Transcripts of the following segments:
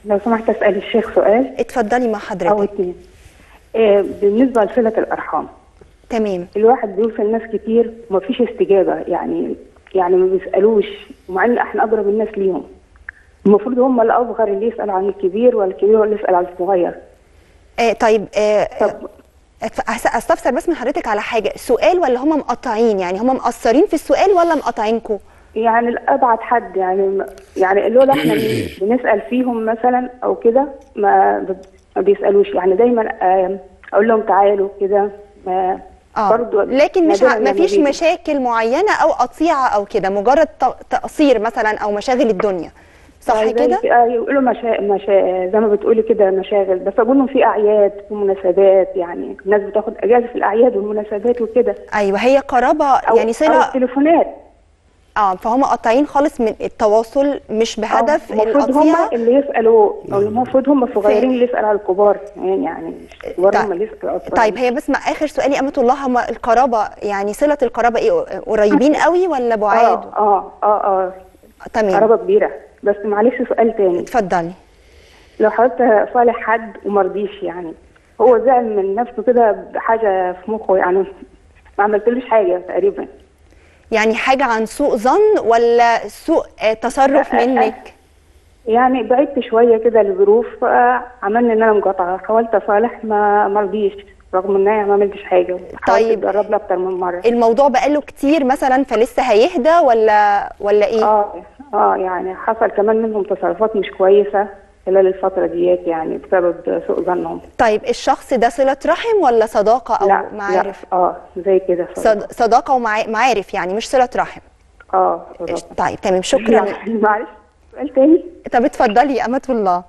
لو سمحت اسال الشيخ سؤال اتفضلي مع او حضرتك اتنين آه بالنسبه لصله الارحام تمام الواحد بيوصل ناس كتير ومفيش استجابه يعني يعني ما بيسالوش ومع ان احنا اقرب الناس ليهم المفروض هم الاصغر اللي يسال عن الكبير والكبير هو اللي يسال عن الصغير آه طيب آه طب أتف- أس- استفسر بس من حضرتك على حاجه سؤال ولا هم مقطعين يعني هم مقصرين في السؤال ولا مقاطعينكم يعني الابعد حد يعني يعني اللي هو احنا بنسال فيهم مثلا او كده ما ب- ما بيسالوش يعني دايما آه، اقول لهم تعالوا كده ما اه برضو لكن مش ع... نادراً لما مفيش بيجوا. مشاكل معينه او قطيعه او كده مجرد ت- تقصير مثلا او مشاغل الدنيا صح زي- كده آه، يقولوا مشا... مشا... زي ما بتقولي كده مشاغل بس اقول لهم في اعياد في مناسبات يعني الناس بتاخد اجازه في الاعياد والمناسبات وكده ايوه هي قرابه أو يعني أو صله التليفونات اه فهم قاطعين خالص من التواصل مش بهدف آه، المفروض هم القطيعه اللي يسالوا او المفروض هم الصغيرين اللي يسالوا على الكبار يعني يعني مش الكبار طيب. هم اللي يسالوا على طيب الصغيرين. هي بس مع اخر سؤالي امه الله هم القرابه يعني صله القرابه ايه قريبين قوي ولا بعاد اه اه اه اه تمام قرابه كبيره بس معلش سؤال تاني اتفضلي لو حضرتك صالح حد ومرضيش يعني هو زعل من نفسه كده بحاجه في مخه يعني ما عملتلوش حاجه تقريبا يعني حاجه عن سوء ظن ولا سوء آه، تصرف منك يعني بعدت شويه كده لظروف عملنا ان انا مقاطعه حاولت اصالح ما مرضيش رغم ان انا ما عملتش حاجه حاولت طيب. اجرب له اكتر من مره الموضوع بقاله كتير مثلا فلسه هيهدى ولا ولا ايه اه اه يعني حصل كمان منهم تصرفات مش كويسه خلال الفتره ديات يعني بسبب سوء ظنهم طيب الشخص ده صله رحم ولا صداقه او لا معارف لا اه زي كده صد... صداقه ومعارف يعني مش صله رحم اه صداقة. طيب تمام شكرا يعني معلش سؤال تاني طب اتفضلي يا امه الله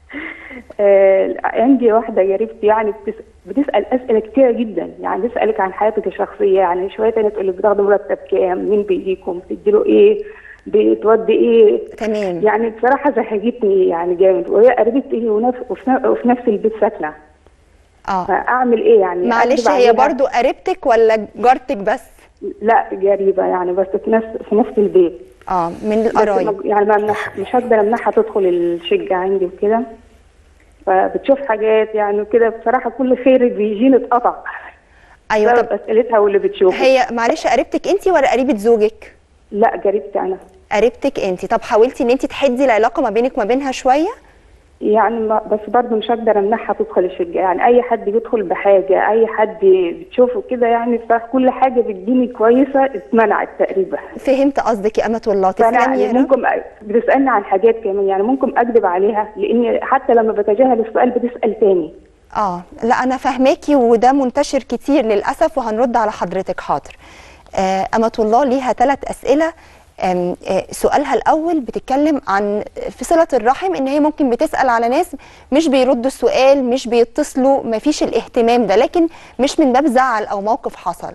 آه عندي واحده قريبتي يعني بتس... بتسال اسئله كتيره جدا يعني تسالك عن حياتك الشخصيه يعني شويه تانية تقول لك بتاخدي مرتب كام مين بيجيكم بتديله ايه بتودي ايه تمام يعني بصراحه زهقتني يعني جامد وهي قريبتي ونفس وفي ن- وفي نفس البيت ساكنه اه فاعمل ايه يعني معلش أكذب هي عليها؟ برضو قريبتك ولا جارتك بس لا قريبه يعني بس في نفس في نفس البيت اه من بس القرايب ما- يعني ما منح- مش هقدر امنعها تدخل الشقه عندي وكده فبتشوف حاجات يعني وكده بصراحه كل خير بيجيني اتقطع ايوه بسبب طب اسئلتها واللي بتشوفه هي معلش قريبتك انت ولا قريبه زوجك لا قريبتي انا قريبتك انت طب حاولتي ان انت تحدي العلاقه ما بينك وما بينها شويه يعني ما بس برضه مش هقدر امنعها تدخل الشقه يعني اي حد بيدخل بحاجه اي حد بتشوفه كده يعني فكل حاجه بتجيني كويسه اتمنعت تقريبا فهمت قصدك يا امه الله فانا تسلمي يعني يا رب ممكن أ- بتسالني عن حاجات كمان يعني ممكن اكذب عليها لان حتى لما بتجاهل السؤال بتسال تاني اه لا انا فاهماكي وده منتشر كتير للاسف وهنرد على حضرتك حاضر آه امه الله ليها ثلاث اسئله آم، آه، سؤالها الاول بتتكلم عن في صله الرحم ان هي ممكن بتسال على ناس مش بيردوا السؤال مش بيتصلوا مفيش الاهتمام ده لكن مش من باب زعل او موقف حصل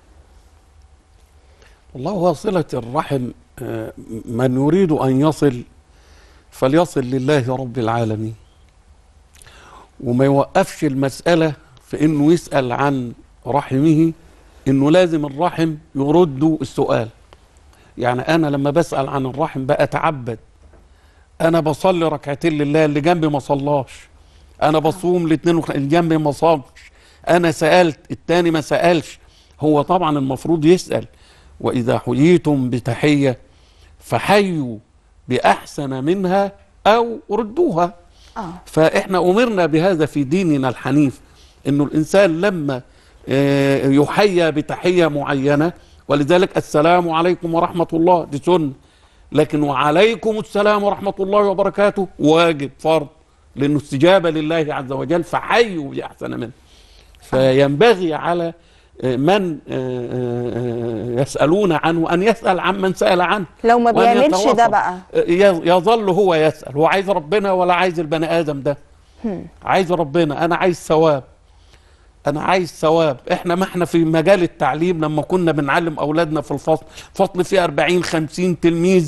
والله هو صلة الرحم آه، من يريد أن يصل فليصل لله رب العالمين وما يوقفش المسألة في إنه يسأل عن رحمه إنه لازم الرحم يرد السؤال يعني أنا لما بسأل عن الرحم بأتعبد أنا بصلي ركعتين لله اللي جنبي ما صلاش أنا بصوم الاثنين وخ- اللي جنبي ما صامش أنا سألت التاني ما سألش هو طبعا المفروض يسأل وإذا حييتم بتحية فحيوا بأحسن منها أو ردوها اه فإحنا أمرنا بهذا في ديننا الحنيف إنه الإنسان لما آه، يحيى بتحية معينة ولذلك السلام عليكم ورحمة الله دي سنة لكن وعليكم السلام ورحمة الله وبركاته واجب فرض لأنه استجابة لله عز وجل فحيوا بأحسن منه فينبغي على آه، من آه، آه، يسألون عنه أن يسأل عمن سأل عنه لو ما وأن بيعملش ده يتواصل. بقى ي- يظل هو يسأل هو عايز ربنا ولا عايز البني آدم ده عايز ربنا أنا عايز ثواب أنا عايز ثواب إحنا ما إحنا في مجال التعليم لما كنا بنعلم أولادنا في الفصل فصل فيه 40 50 تلميذ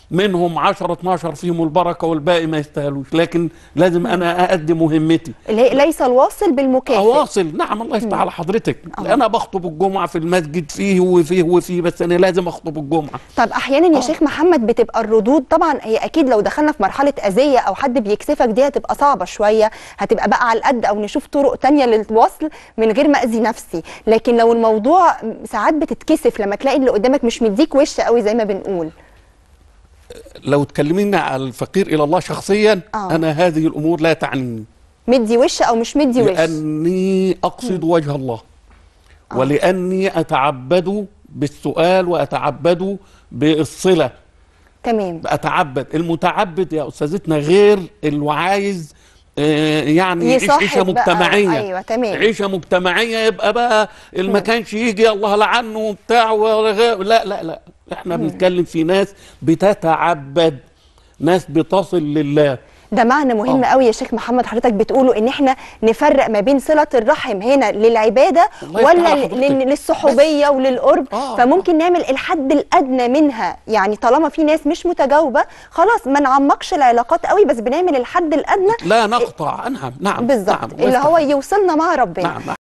منهم 10 12 فيهم البركه والباقي ما يستاهلوش لكن لازم انا اادي مهمتي لي- ليس الواصل بالمكافئ اواصل نعم الله يفتح على حضرتك انا بخطب الجمعه في المسجد فيه وفيه وفيه بس انا لازم اخطب الجمعه طب احيانا يا شيخ محمد بتبقى الردود طبعا هي اكيد لو دخلنا في مرحله اذيه او حد بيكسفك دي هتبقى صعبه شويه هتبقى بقى على القد او نشوف طرق تانية للوصل من غير ما اذي نفسي لكن لو الموضوع ساعات بتتكسف لما تلاقي اللي قدامك مش مديك وش قوي زي ما بنقول لو تكلمينا على الفقير الى الله شخصيا آه. انا هذه الامور لا تعنيني مدي وش او مش مدي وش لاني اقصد وجه الله ولاني اتعبد بالسؤال واتعبد بالصله تمام اتعبد المتعبد يا استاذتنا غير اللي عايز آه، يعني يعيش يصاحب عيشه بقى، مجتمعيه أيوة، تمام. عيشه مجتمعيه يبقى بقى اللي ما كانش يجي الله لعنه وبتاع وغ- لا لا لا احنا بنتكلم في ناس بتتعبد ناس بتصل لله ده معنى مهم آه. قوي يا شيخ محمد حضرتك بتقوله ان احنا نفرق ما بين صله الرحم هنا للعباده الله يفتح ولا على ل- حضرتك. لل- للصحوبيه وللقرب آه. فممكن نعمل الحد الادنى منها يعني طالما في ناس مش متجاوبه خلاص ما نعمقش العلاقات قوي بس بنعمل الحد الادنى لا نقطع نعم نعم بالظبط نعم الله اللي يفتح هو عليك. يوصلنا مع ربنا نعم